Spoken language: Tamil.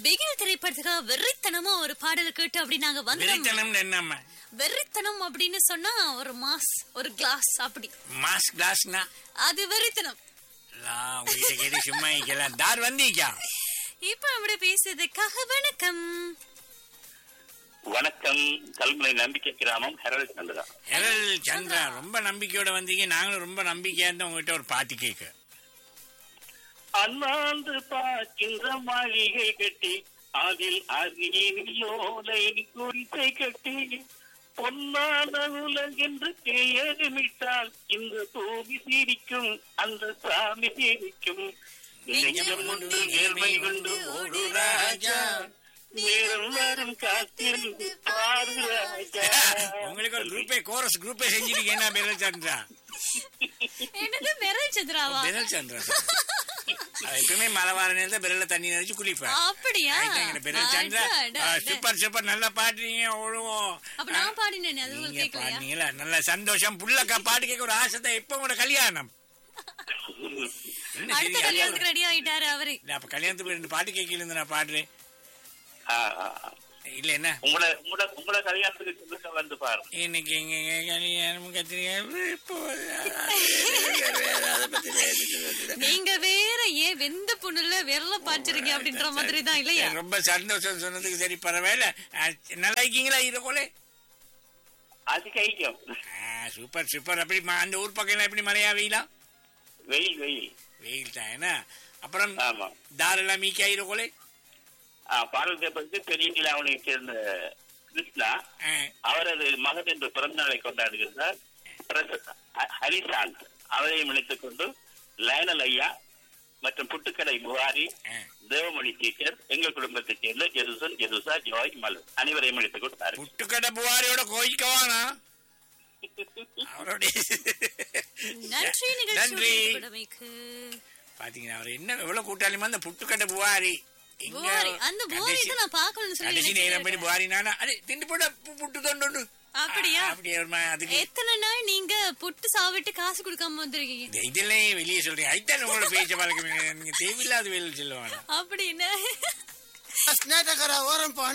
பிகில் திரைப்படத்துக்காக வெறித்தனமா ஒரு பாடல் கேட்டு அப்படி நாங்க வந்தோம் வெறித்தனம்னு என்னம்மா வெறித்தனம் அப்படின்னு சொன்னா ஒரு மாஸ் ஒரு கிளாஸ் அப்படி மாஸ் கிளாஸ்னா அது வெறித்தனம் உங்ககிட்ட கேட்டு சும்மா இருக்கலாம் தார் வந்தீக்கா இப்ப அப்படி பேசுறதுக்காக வணக்கம் வணக்கம் கல்முனை நம்பிக்கை கிராமம் ஹெரல் சந்திரா எரல் சந்திரா ரொம்ப நம்பிக்கையோட வந்தீங்க நாங்களும் ரொம்ப நம்பிக்கையா இருந்தா உங்ககிட்ட ஒரு பாட்டு கேட்க அண்ணாந்து பார்க்கின்ற மாளிகை கட்டி அதில் அரியலோலை குறித்தை கட்டி பொன்னான உலகென்று பெயருமிட்டால் இந்த பூமி சிரிக்கும் அந்த சாமி சிரிக்கும் நெஞ்சம் கொண்டு நேர்மை கொண்டு ஓடு ராஜா நேரம் வரும் காத்திருந்து பாரு ராஜா உங்களுக்கு ஒரு குரூப்பே கோரஸ் குரூப்பே செஞ்சிருக்கீங்க என்ன பெரல் சந்திரா என்னது மெரல் சந்திராவா பெரல் சந்திரா அது எப்பவுமே மழை வர நேரத்தில் பெரல்ல தண்ணி நினைச்சு குளிப்பேன் அப்படியா ஆயிட்டாங்க, பெரல் சந்திரா அட, அட, ஆ, அட. சூப்பர் சூப்பர் நல்லா பாடுறீங்க அவ்வளவும் அப்ப நான் பாடினேனே அது உங்களுக்கு நீங்க கேட்கலையா பாடுனீங்களா நல்ல சந்தோஷம் புள்ளக்கா பாட்டு கேட்க ஒரு ஆசை தான் எப்ப உங்களோட கல்யாணம் என்ன அடுத்த சரியா? கல்யாணத்துக்கு ரெடி ஆயிட்டாரு அவரு இல்ல, அப்ப கல்யாணத்துக்கு ரெண்டு பாட்டு கேட்கல நான் பாடுறேன் ஆ, ஆ, ஆ. இல்ல என்ன உங்களை உங்களோட உங்களோட கல்யாணத்துக்கு சொல்லுங்க வந்து பாரு இன்னைக்கு எங்க கல்யாணம் கத்திரிக்காய் இப்போ அதை பத்தி பேசிட்டு நீங்க வேற ஏன் வெந்த புண்ணுல விரல பாய்ச்சிருக்கீங்க அப்படின்ற மாதிரி தான் இல்லையா ரொம்ப சந்தோஷம் சொன்னதுக்கு சரி பரவாயில்ல ஆ, நல்லா இருக்கீங்களா இது போல அது கைக்கும் சூப்பர் சூப்பர் அப்படி ம- அந்த ஊர் பக்கம் எல்லாம் எப்படி மழையா வெயிலா வெயில் வெயில் வெயில் தான் என்ன அப்புறம் ஆமா தாரெல்லாம் மீக்கி ஆயிரம் போல ஆ, பாடல் கேட்பதற்கு பெரிய நிலாவனை சேர்ந்த கிருஷ்ணா அவரது மகன் என்று பிறந்த நாளை கொண்டாடுகிறார் பிரச- ஹ- ஹரிசாந்த் அவரையும் இணைத்துக் கொண்டு லயனல் ஐயா மற்றும் புட்டுக்கடை புகாரி தேவமணி டீச்சர் எங்கள் குடும்பத்தைச் சேர்ந்த ஜெருசன் ஜெருசா ஜாய் மலு அனைவரையும் இணைத்துக் கொண்டார் புட்டுக்கடை புகாரியோட கோயிக்கவானா அவருடைய நன்றி நன்றி நிகழ்ச்சி உடமைக்கு பாத்தீங்கன்னா அவர் என்ன எவ்வளவு கூட்டாளிமா அந்த புட்டுக்கடை புகாரி எங்க புகாரி அந்த புகாரி கடைசி- தான் நான் பாக்கணும்னு சொல்லி கடைசி நேரம் படி நினைக்கிறேன். புகாரி நானா அடே திண்டு போட பு- புட்டு தொண்டு அப்படியா? அப்படியே ஒரு மா- அதுக்கு எத்தனை நாள் நீங்க புட்டு சாவிட்டு காசு கொடுக்காம வந்திருக்கீங்க இந்த இதெல்லாம் வெளியே சொல்றீங்க அதுதான் உங்களோட பேச்ச பழக்கம் நீங்க தேவையில்லாத வேலை சொல்லுவாங்க அப்படின்னு ಸ್ನೇಹಿತಕರ ಓರಂಪ